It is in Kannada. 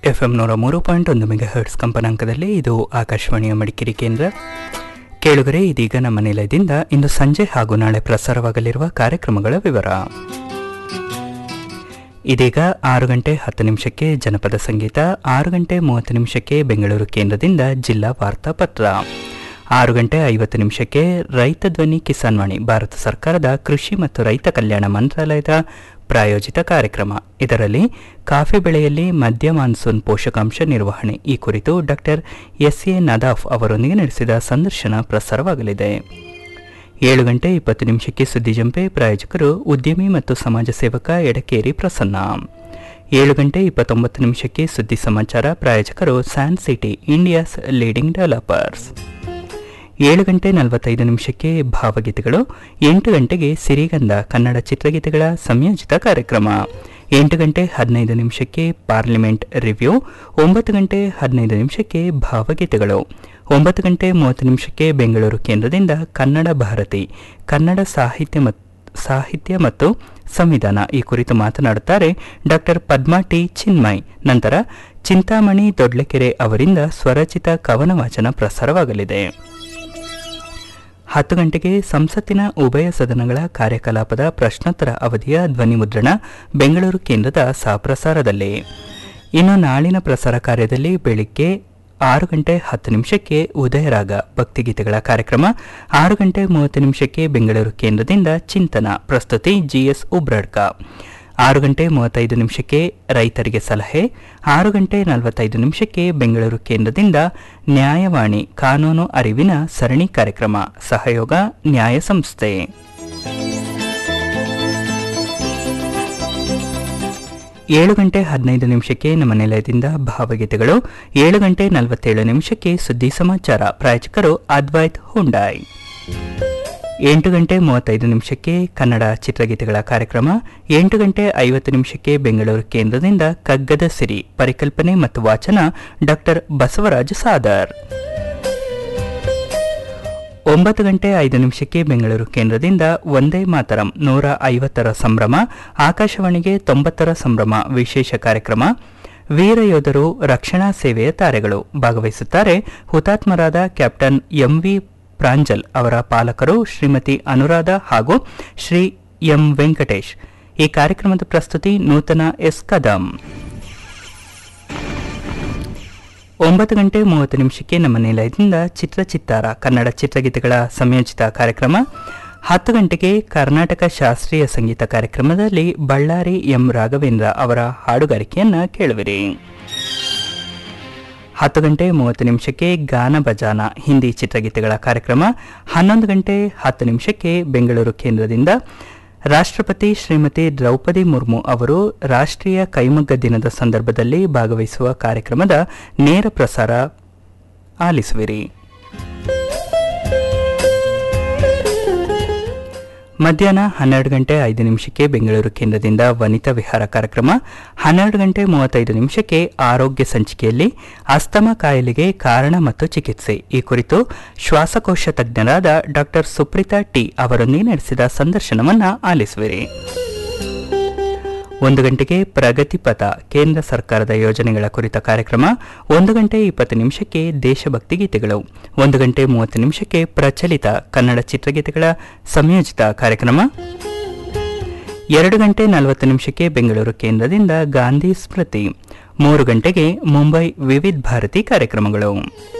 ಎಫ್ ಎಂ ನೂರ ಮೂರು ಪಾಯಿಂಟ್ ಒಂದು ಮೆಗಾ ಹರ್ಟ್ಸ್ ಕಂಪನಾಂಕದಲ್ಲಿ ಇದು ಆಕಾಶವಾಣಿಯ ಮಡಿಕೇರಿ ಕೇಂದ್ರ ಕೇಳುಗರೆ ಇದೀಗ ನಮ್ಮ ನಿಲಯದಿಂದ ಇಂದು ಸಂಜೆ ಹಾಗೂ ನಾಳೆ ಪ್ರಸಾರವಾಗಲಿರುವ ಕಾರ್ಯಕ್ರಮಗಳ ವಿವರ ಇದೀಗ ಆರು ಗಂಟೆ ಹತ್ತು ನಿಮಿಷಕ್ಕೆ ಜನಪದ ಸಂಗೀತ ಆರು ಗಂಟೆ ಮೂವತ್ತು ನಿಮಿಷಕ್ಕೆ ಬೆಂಗಳೂರು ಕೇಂದ್ರದಿಂದ ಜಿಲ್ಲಾ ವಾರ್ತಾಪತ್ರ ಆರು ಗಂಟೆ ಐವತ್ತು ನಿಮಿಷಕ್ಕೆ ರೈತ ಧ್ವನಿ ಕಿಸಾನ್ ವಾಣಿ ಭಾರತ ಸರ್ಕಾರದ ಕೃಷಿ ಮತ್ತು ರೈತ ಕಲ್ಯಾಣ ಮಂತ್ರಾಲಯದ ಪ್ರಾಯೋಜಿತ ಕಾರ್ಯಕ್ರಮ ಇದರಲ್ಲಿ ಕಾಫಿ ಬೆಳೆಯಲ್ಲಿ ಮಧ್ಯ ಮಾನ್ಸೂನ್ ಪೋಷಕಾಂಶ ನಿರ್ವಹಣೆ ಈ ಕುರಿತು ಡಾಕ್ಟರ್ ಎಸ್ ಎ ನದಾಫ್ ಅವರೊಂದಿಗೆ ನಡೆಸಿದ ಸಂದರ್ಶನ ಪ್ರಸಾರವಾಗಲಿದೆ ಏಳು ಗಂಟೆ ಇಪ್ಪತ್ತು ನಿಮಿಷಕ್ಕೆ ಸುದ್ದಿ ಜಂಪೆ ಪ್ರಾಯೋಜಕರು ಉದ್ಯಮಿ ಮತ್ತು ಸಮಾಜ ಸೇವಕ ಎಡಕೇರಿ ಪ್ರಸನ್ನ ಏಳು ಗಂಟೆ ಇಪ್ಪತ್ತೊಂಬತ್ತು ನಿಮಿಷಕ್ಕೆ ಸುದ್ದಿ ಸಮಾಚಾರ ಪ್ರಾಯೋಜಕರು San City India's leading developers ಏಳು ಗಂಟೆ ನಲವತ್ತೈದು ನಿಮಿಷಕ್ಕೆ ಭಾವಗೀತೆಗಳು ಎಂಟು ಗಂಟೆಗೆ ಸಿರಿಗಂಧ ಕನ್ನಡ ಚಿತ್ರಗೀತೆಗಳ ಸಂಯೋಜಿತ ಕಾರ್ಯಕ್ರಮ ಎಂಟು ಗಂಟೆ ಹದಿನೈದು ನಿಮಿಷಕ್ಕೆ ಪಾರ್ಲಿಮೆಂಟ್ ರಿವ್ಯೂ ಒಂಬತ್ತು ಗಂಟೆ ಹದಿನೈದು ನಿಮಿಷಕ್ಕೆ ಭಾವಗೀತೆಗಳು ಒಂಬತ್ತು ಗಂಟೆ ಮೂವತ್ತು ನಿಮಿಷಕ್ಕೆ ಬೆಂಗಳೂರು ಕೇಂದ್ರದಿಂದ ಕನ್ನಡ ಭಾರತಿ ಕನ್ನಡ ಸಾಹಿತ್ಯ ಮತ್ತು ಸಾಹಿತ್ಯ ಮತ್ತು ಸಂವಿಧಾನ ಈ ಕುರಿತು ಮಾತನಾಡುತ್ತಾರೆ ಡಾಕ್ಟರ್ ಪದ್ಮಾ ಟಿ ಚಿನ್ಮಯ್ ನಂತರ ಚಿಂತಾಮಣಿ ದೊಡ್ಲಕೆರೆ ಅವರಿಂದ ಸ್ವರಚಿತ ಕವನ ವಾಚನ ಪ್ರಸಾರವಾಗಲಿದೆ ಹತ್ತು ಗಂಟೆಗೆ ಸಂಸತ್ತಿನ ಉಭಯ ಸದನಗಳ ಕಾರ್ಯಕಲಾಪದ ಪ್ರಶ್ನೋತ್ತರ ಅವಧಿಯ ಧ್ವನಿ ಮುದ್ರಣ ಬೆಂಗಳೂರು ಕೇಂದ್ರದ ಸಹಪ್ರಸಾರದಲ್ಲಿ ಇನ್ನು ನಾಳಿನ ಪ್ರಸಾರ ಕಾರ್ಯದಲ್ಲಿ ಬೆಳಿಗ್ಗೆ ಆರು ಗಂಟೆ ಹತ್ತು ನಿಮಿಷಕ್ಕೆ ಉದಯರಾಗ ಭಕ್ತಿಗೀತೆಗಳ ಕಾರ್ಯಕ್ರಮ ಆರು ಗಂಟೆ ಮೂವತ್ತು ನಿಮಿಷಕ್ಕೆ ಬೆಂಗಳೂರು ಕೇಂದ್ರದಿಂದ ಚಿಂತನ ಪ್ರಸ್ತುತಿ ಜಿಎಸ್ ಉಬ್ರಡ್ಕ ಆರು ಗಂಟೆ ಮೂವತ್ತೈದು ನಿಮಿಷಕ್ಕೆ ರೈತರಿಗೆ ಸಲಹೆ ಆರು ಗಂಟೆ ನಲವತ್ತೈದು ನಿಮಿಷಕ್ಕೆ ಬೆಂಗಳೂರು ಕೇಂದ್ರದಿಂದ ನ್ಯಾಯವಾಣಿ ಕಾನೂನು ಅರಿವಿನ ಸರಣಿ ಕಾರ್ಯಕ್ರಮ ಸಹಯೋಗ ನ್ಯಾಯ ಸಂಸ್ಥೆ ಏಳು ಗಂಟೆ ಹದಿನೈದು ನಿಮಿಷಕ್ಕೆ ನಮ್ಮ ನಿಲಯದಿಂದ ಭಾವಗೀತೆಗಳು ಏಳು ಗಂಟೆ ನಲವತ್ತೇಳು ನಿಮಿಷಕ್ಕೆ ಸುದ್ದಿ ಸಮಾಚಾರ ಪ್ರಾಯೋಜಕರು ಅದ್ವೈತ್ ಹುಂಡಾಯ್ ಎಂಟು ಗಂಟೆ ಮೂವತ್ತೈದು ನಿಮಿಷಕ್ಕೆ ಕನ್ನಡ ಚಿತ್ರಗೀತೆಗಳ ಕಾರ್ಯಕ್ರಮ ಎಂಟು ಗಂಟೆ ಐವತ್ತು ನಿಮಿಷಕ್ಕೆ ಬೆಂಗಳೂರು ಕೇಂದ್ರದಿಂದ ಕಗ್ಗದ ಸಿರಿ ಪರಿಕಲ್ಪನೆ ಮತ್ತು ವಾಚನ ಡಾಕ್ಟರ್ ಬಸವರಾಜ ಸಾದರ್ ಒಂಬತ್ತು ಗಂಟೆ ಐದು ನಿಮಿಷಕ್ಕೆ ಬೆಂಗಳೂರು ಕೇಂದ್ರದಿಂದ ಒಂದೇ ಮಾತರಂ ನೂರ ಐವತ್ತರ ಸಂಭ್ರಮ ಆಕಾಶವಾಣಿಗೆ ತೊಂಬತ್ತರ ಸಂಭ್ರಮ ವಿಶೇಷ ಕಾರ್ಯಕ್ರಮ ವೀರ ಯೋಧರು ರಕ್ಷಣಾ ಸೇವೆಯ ತಾರೆಗಳು ಭಾಗವಹಿಸುತ್ತಾರೆ ಹುತಾತ್ಮರಾದ ಕ್ಯಾಪ್ಟನ್ ಎಂವಿ ಪ್ರಾಂಜಲ್ ಅವರ ಪಾಲಕರು ಶ್ರೀಮತಿ ಅನುರಾಧ ಹಾಗೂ ಶ್ರೀ ಎಂ ವೆಂಕಟೇಶ್ ಈ ಕಾರ್ಯಕ್ರಮದ ಪ್ರಸ್ತುತಿ ನೂತನ ಎಸ್ ಕದಂ ಒಂಬತ್ತು ಗಂಟೆ ಮೂವತ್ತು ನಿಮಿಷಕ್ಕೆ ನಮ್ಮ ನಿಲಯದಿಂದ ಚಿತ್ರಚಿತ್ತಾರ ಕನ್ನಡ ಚಿತ್ರಗೀತೆಗಳ ಸಂಯೋಜಿತ ಕಾರ್ಯಕ್ರಮ ಹತ್ತು ಗಂಟೆಗೆ ಕರ್ನಾಟಕ ಶಾಸ್ತ್ರೀಯ ಸಂಗೀತ ಕಾರ್ಯಕ್ರಮದಲ್ಲಿ ಬಳ್ಳಾರಿ ಎಂ ರಾಘವೇಂದ್ರ ಅವರ ಹಾಡುಗಾರಿಕೆಯನ್ನು ಕೇಳುವಿರಿ ಹತ್ತು ಗಂಟೆ ಮೂವತ್ತು ನಿಮಿಷಕ್ಕೆ ಗಾನ ಬಜಾನ ಹಿಂದಿ ಚಿತ್ರಗೀತೆಗಳ ಕಾರ್ಯಕ್ರಮ ಹನ್ನೊಂದು ಗಂಟೆ ಹತ್ತು ನಿಮಿಷಕ್ಕೆ ಬೆಂಗಳೂರು ಕೇಂದ್ರದಿಂದ ರಾಷ್ಟ್ರಪತಿ ಶ್ರೀಮತಿ ದ್ರೌಪದಿ ಮುರ್ಮು ಅವರು ರಾಷ್ಟ್ರೀಯ ಕೈಮಗ್ಗ ದಿನದ ಸಂದರ್ಭದಲ್ಲಿ ಭಾಗವಹಿಸುವ ಕಾರ್ಯಕ್ರಮದ ನೇರ ಪ್ರಸಾರ ಆಲಿಸುವಿರಿ ಮಧ್ಯಾಹ್ನ ಹನ್ನೆರಡು ಗಂಟೆ ಐದು ನಿಮಿಷಕ್ಕೆ ಬೆಂಗಳೂರು ಕೇಂದ್ರದಿಂದ ವನಿತಾ ವಿಹಾರ ಕಾರ್ಯಕ್ರಮ ಹನ್ನೆರಡು ಗಂಟೆ ಮೂವತ್ತೈದು ನಿಮಿಷಕ್ಕೆ ಆರೋಗ್ಯ ಸಂಚಿಕೆಯಲ್ಲಿ ಅಸ್ತಮ ಕಾಯಿಲೆಗೆ ಕಾರಣ ಮತ್ತು ಚಿಕಿತ್ಸೆ ಈ ಕುರಿತು ಶ್ವಾಸಕೋಶ ತಜ್ಞರಾದ ಡಾಕ್ಟರ್ ಸುಪ್ರೀತಾ ಟಿ ಅವರೊಂದಿಗೆ ನಡೆಸಿದ ಸಂದರ್ಶನವನ್ನು ಆಲಿಸುವಿರಿ ಒಂದು ಗಂಟೆಗೆ ಪ್ರಗತಿ ಪಥ ಕೇಂದ್ರ ಸರ್ಕಾರದ ಯೋಜನೆಗಳ ಕುರಿತ ಕಾರ್ಯಕ್ರಮ ಒಂದು ಗಂಟೆ ಇಪ್ಪತ್ತು ನಿಮಿಷಕ್ಕೆ ದೇಶಭಕ್ತಿ ಗೀತೆಗಳು ಒಂದು ಗಂಟೆ ಮೂವತ್ತು ನಿಮಿಷಕ್ಕೆ ಪ್ರಚಲಿತ ಕನ್ನಡ ಚಿತ್ರಗೀತೆಗಳ ಸಂಯೋಜಿತ ಕಾರ್ಯಕ್ರಮ ಎರಡು ಗಂಟೆ ನಲವತ್ತು ನಿಮಿಷಕ್ಕೆ ಬೆಂಗಳೂರು ಕೇಂದ್ರದಿಂದ ಗಾಂಧಿ ಸ್ಮೃತಿ ಮೂರು ಗಂಟೆಗೆ ಮುಂಬೈ ವಿವಿಧ ಭಾರತಿ ಕಾರ್ಯಕ್ರಮಗಳು